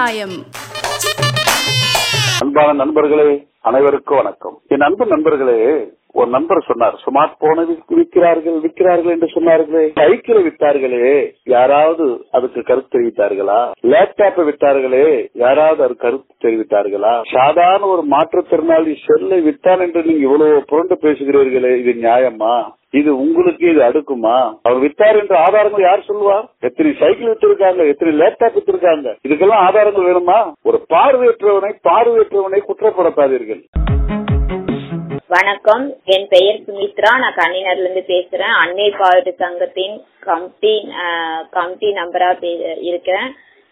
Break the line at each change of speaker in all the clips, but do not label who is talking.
நியாயம்
அன்பான நண்பர்களே அனைவருக்கும் வணக்கம் என் அன்பு நண்பர்களே ஒரு நண்பர் சொன்னார் ஸ்மார்ட் போனை விற்கிறார்கள் விற்கிறார்கள் என்று சொன்னார்களே சைக்கிளை வித்தார்களே யாராவது அதுக்கு கருத்து தெரிவித்தார்களா லேப்டாப்பை வித்தார்களே யாராவது அது கருத்து தெரிவித்தார்களா சாதாரண ஒரு மாற்றுத்திறனாளி செல்லை வித்தான் என்று நீங்க இவ்வளவு புரண்டு பேசுகிறீர்களே இது நியாயமா இது உங்களுக்கு இது அடுக்குமா அவர் வித்தார் என்ற ஆதாரங்கள் யார் சொல்லுவார் எத்தனை சைக்கிள் வித்திருக்காங்க எத்தனை லேப்டாப் வித்திருக்காங்க இதுக்கெல்லாம் ஆதாரங்கள் வேணுமா ஒரு பார்வையற்றவனை பார்வையற்றவனை குற்றப்படுத்தாதீர்கள்
வணக்கம் என் பெயர் சுமித்ரா நான் கன்னினர்ல இருந்து பேசுறேன் அன்னை பாட்டு சங்கத்தின் கமிட்டி கமிட்டி நம்பரா இருக்கிறேன்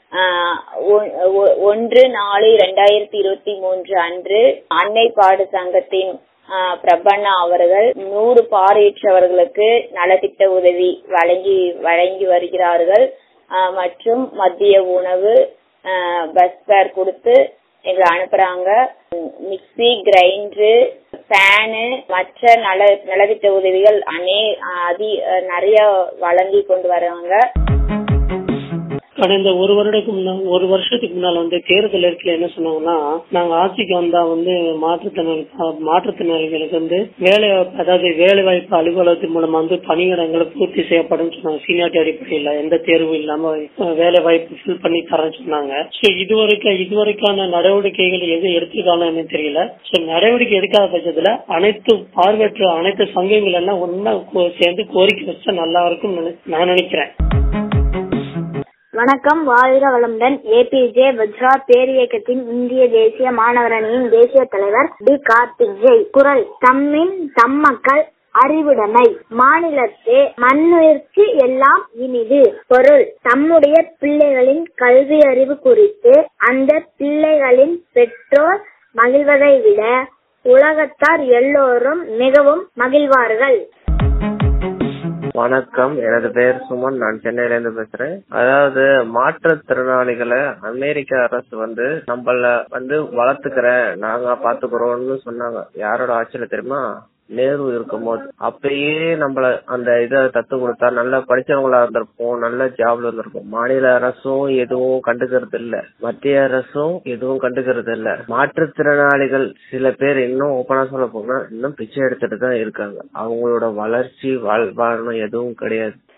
ஒன்று நாலு இரண்டாயிரத்தி இருபத்தி மூன்று அன்று அன்னை பாடு சங்கத்தின் பிரபண்ணா அவர்கள் நூறு பார்வையற்றவர்களுக்கு நலத்திட்ட உதவி வழங்கி வழங்கி வருகிறார்கள் மற்றும் மத்திய உணவு பஸ் பேர் கொடுத்து எங்களை அனுப்புறாங்க மிக்சி கிரைண்டரு ஃபேனு மற்ற நல நலத்திட்ட உதவிகள் அநே அதி நிறைய வழங்கி கொண்டு வராங்க
கடந்த ஒரு வருடத்துக்கு முன்னாள் ஒரு வருஷத்துக்கு முன்னால வந்து தேர்தல் இருக்கல என்ன சொன்னாங்கன்னா நாங்க ஆட்சிக்கு வந்தா வந்து மாற்றுத்திறனாளி மாற்றுத்திறனாளிகளுக்கு வந்து வேலை அதாவது வேலை வாய்ப்பு அலுவலகத்தின் மூலமா வந்து பணியிடங்களை பூர்த்தி செய்யப்படும் சொன்னாங்க சீனியாரிட்டி அடிப்படையில் எந்த தேர்வும் இல்லாம வேலை வாய்ப்பு ஃபில் பண்ணி தரேன்னு சொன்னாங்க சோ இதுவரைக்கும் இதுவரைக்கான நடவடிக்கைகள் எது எடுத்துருக்காங்கன்னு தெரியல சோ நடவடிக்கை எடுக்காத பட்சத்துல அனைத்து பார்வையற்ற அனைத்து சங்கங்கள் எல்லாம் ஒன்னா சேர்ந்து கோரிக்கை வச்சா நல்லா இருக்கும் நான் நினைக்கிறேன்
வணக்கம் வாழ்க வளமுடன் ஏபிஜே வஜ்ரா பேரியக்கத்தின் இந்திய தேசிய மாணவர் அணியின் தேசிய தலைவர் டி கார்த்திக் ஜெய் குரல் தம்மின் தம் மக்கள் அறிவுடைமை மாநிலத்தே மண்ணுயிர்ச்சி எல்லாம் இனிது பொருள் தம்முடைய பிள்ளைகளின் கல்வி அறிவு குறித்து அந்த பிள்ளைகளின் பெற்றோர் மகிழ்வதை விட உலகத்தார் எல்லோரும் மிகவும் மகிழ்வார்கள்
வணக்கம் எனது பெயர் சுமன் நான் சென்னையில இருந்து பேசுறேன் அதாவது மாற்றுத்திறனாளிகளை அமெரிக்க அரசு வந்து நம்மள வந்து வளர்த்துக்கிறேன் நாங்க பாத்துக்கிறோம்னு சொன்னாங்க யாரோட ஆட்சியில தெரியுமா நேரு இருக்கும்போது அப்பயே நம்மள அந்த இதை தத்து கொடுத்தா நல்லா படிச்சவங்களா இருந்திருப்போம் நல்ல ஜாப்ல இருந்திருப்போம் மாநில அரசும் எதுவும் கண்டுக்கிறது இல்ல மத்திய அரசும் எதுவும் கண்டுக்கிறது இல்ல மாற்றுத்திறனாளிகள் சில பேர் இன்னும் ஓப்பனா சொல்ல போனா இன்னும் பிச்சை எடுத்துட்டு தான் இருக்காங்க அவங்களோட வளர்ச்சி வாழ்வாரணம் எதுவும் கிடையாது